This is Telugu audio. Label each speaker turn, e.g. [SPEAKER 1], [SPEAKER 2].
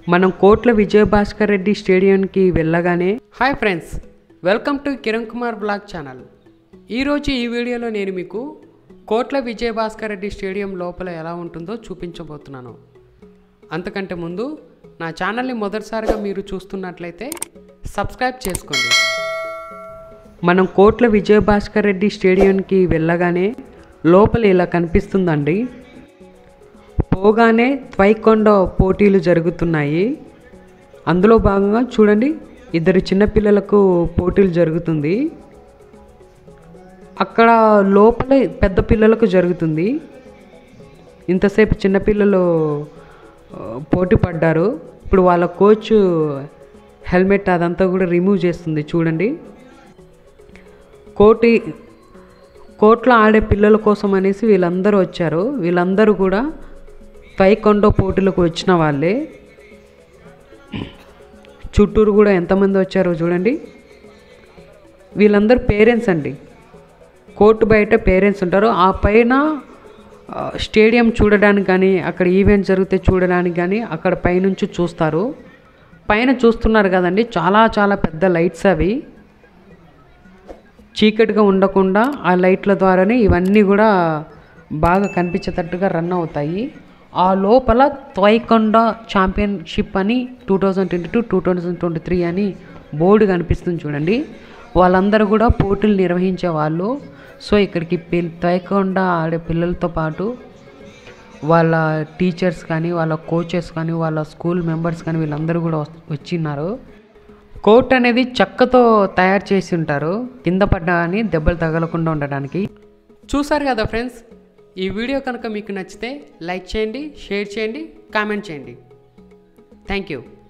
[SPEAKER 1] మనం కోట్ల విజయభాస్కర్ రెడ్డి స్టేడియంకి వెళ్ళగానే hi friends welcome to Kiran Kumar blog channel ఈరోజు ఈ వీడియోలో నేను మీకు కోట్ల విజయభాస్కర్ రెడ్డి స్టేడియం లోపల ఎలా ఉంటుందో చూపించబోతున్నాను అంతకంటే ముందు నా ఛానల్ని మొదటిసారిగా మీరు చూస్తున్నట్లయితే సబ్స్క్రైబ్ చేసుకోండి మనం కోట్ల విజయభాస్కర్ రెడ్డి స్టేడియంకి వెళ్ళగానే లోపల ఇలా కనిపిస్తుందండి పోగానే త్వైకొండ పోటీలు జరుగుతున్నాయి అందులో భాగంగా చూడండి ఇద్దరు చిన్నపిల్లలకు పోటీలు జరుగుతుంది అక్కడ లోపల పెద్ద పిల్లలకు జరుగుతుంది ఇంతసేపు చిన్నపిల్లలు ఆ, పోటీ పడ్డారు ఇప్పుడు వాళ్ళ కోచ్ హెల్మెట్ అదంతా కూడా రిమూవ్ చేస్తుంది చూడండి కోటి కోట్లో ఆడే పిల్లల కోసం అనేసి వీళ్ళందరూ వచ్చారు వీళ్ళందరూ కూడా పైకొండ పోటీలకు వచ్చిన వాళ్ళే చుట్టూరు కూడా ఎంతమంది వచ్చారో చూడండి వీళ్ళందరూ పేరెంట్స్ అండి కోర్టు బయట పేరెంట్స్ ఉంటారు ఆ పైన ఆ, స్టేడియం చూడడానికి కానీ అక్కడ ఈవెంట్ జరిగితే చూడడానికి కానీ అక్కడ పైనుంచి చూస్తారు పైన చూస్తున్నారు కదండి చాలా చాలా పెద్ద లైట్స్ అవి చీకటిగా ఉండకుండా ఆ లైట్ల ద్వారానే ఇవన్నీ కూడా బాగా కనిపించేటట్టుగా రన్ అవుతాయి ఆ లోపల త్వైకొండ ఛాంపియన్షిప్ అని two thousand twenty two two thousand twenty three అని బోర్డు కనిపిస్తుంది చూడండి వాళ్ళందరూ కూడా పోటీలు నిర్వహించే వాళ్ళు సో ఇక్కడికి పిల్ త్వైకొండ ఆడే పిల్లలతో పాటు వాళ్ళ టీచర్స్ కానీ వాళ్ళ కోచెస్ కానీ వాళ్ళ స్కూల్ మెంబర్స్ కానీ వీళ్ళందరూ కూడా వస్- వచ్చిన్నారు కోట్ అనేది చెక్కతో తయారు చేసి ఉంటారు కింద పడ్డా అని దెబ్బలు తగలకుండా ఉండడానికి చూసారు కదా ఫ్రెండ్స్ ఈ వీడియో కనుక మీకు నచ్చితే లైక్ చేయండి షేర్ చేయండి కామెంట్ చేయండి థ్యాంక్ యూ